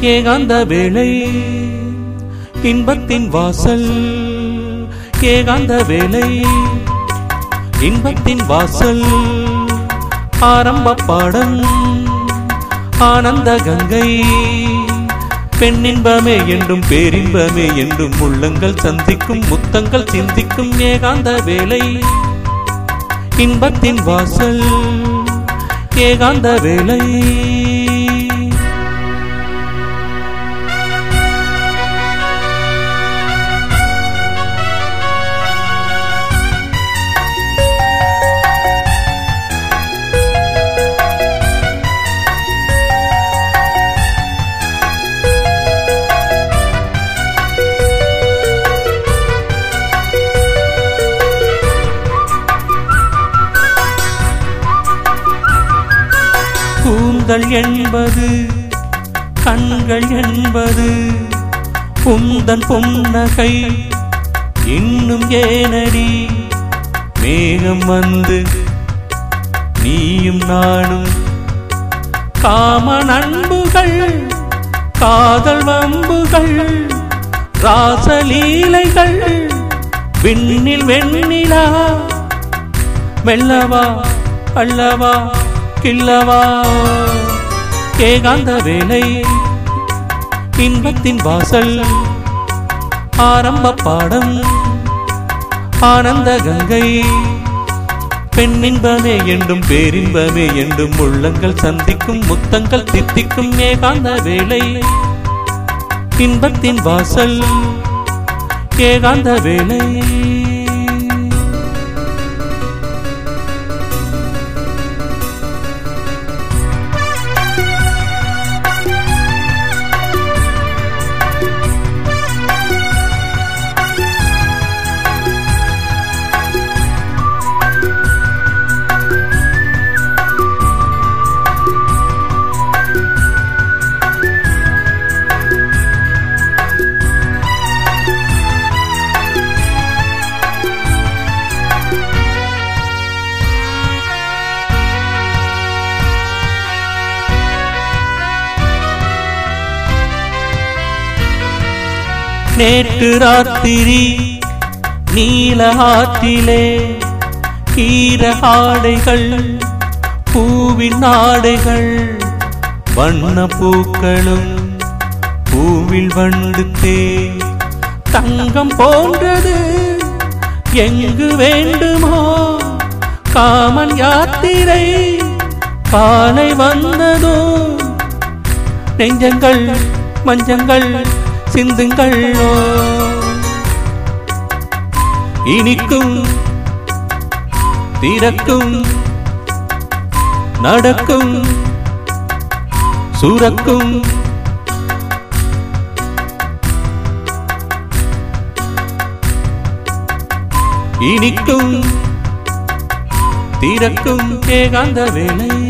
ஏகாந்த வேளை இன்பத்தின் வாசல் ஏகாந்த வேளை இன்பத்தின் வாசல் ஆரம்ப பாடம் ஆனந்த கங்கை பெண்ணின்பமே என்றும் பேரின்பமே என்றும் உள்ளங்கள் சந்திக்கும் முத்தங்கள் சிந்திக்கும் ஏகாந்த வேளை இன்பத்தின் வாசல் ஏகாந்த வேளை கூந்தல் என்பது கண்கள் என்பது உந்தன் புன்னகை இன்னும் ஏனடி மேகம் வந்து நீயும் நானும் காம நண்புகள் காதல் வம்புகள் ராசலீலைகள் விண்ணில் வெண்ணிலா மெல்லவா அல்லவா கில்லவா ஏகாந்த வேலை இன்பத்தின் வாசல் ஆரம்ப பாடம் ஆனந்த கங்கை பெண்ணின்பமே என்றும் பேரின்பமே என்றும் உள்ளங்கள் சந்திக்கும் முத்தங்கள் தித்திக்கும் ஏகாந்த வேலை இன்பத்தின் வாசல் ஏகாந்த வேலை நேற்று ராத்திரி நீல ஆற்றிலே ஈர ஆடைகள் பூவின் ஆடைகள் வண்ண பூக்களும் பூவில் வண்டுத்தே தங்கம் போன்றது எங்கு வேண்டுமோ காமன் யாத்திரை காலை வந்ததோ நெஞ்சங்கள் மஞ்சங்கள் சிந்துங்கள் ஓ. இனிக்கும் திறக்கும் நடக்கும் சுரக்கும் இனிக்கும் திறக்கும் ஏகாந்த வேலை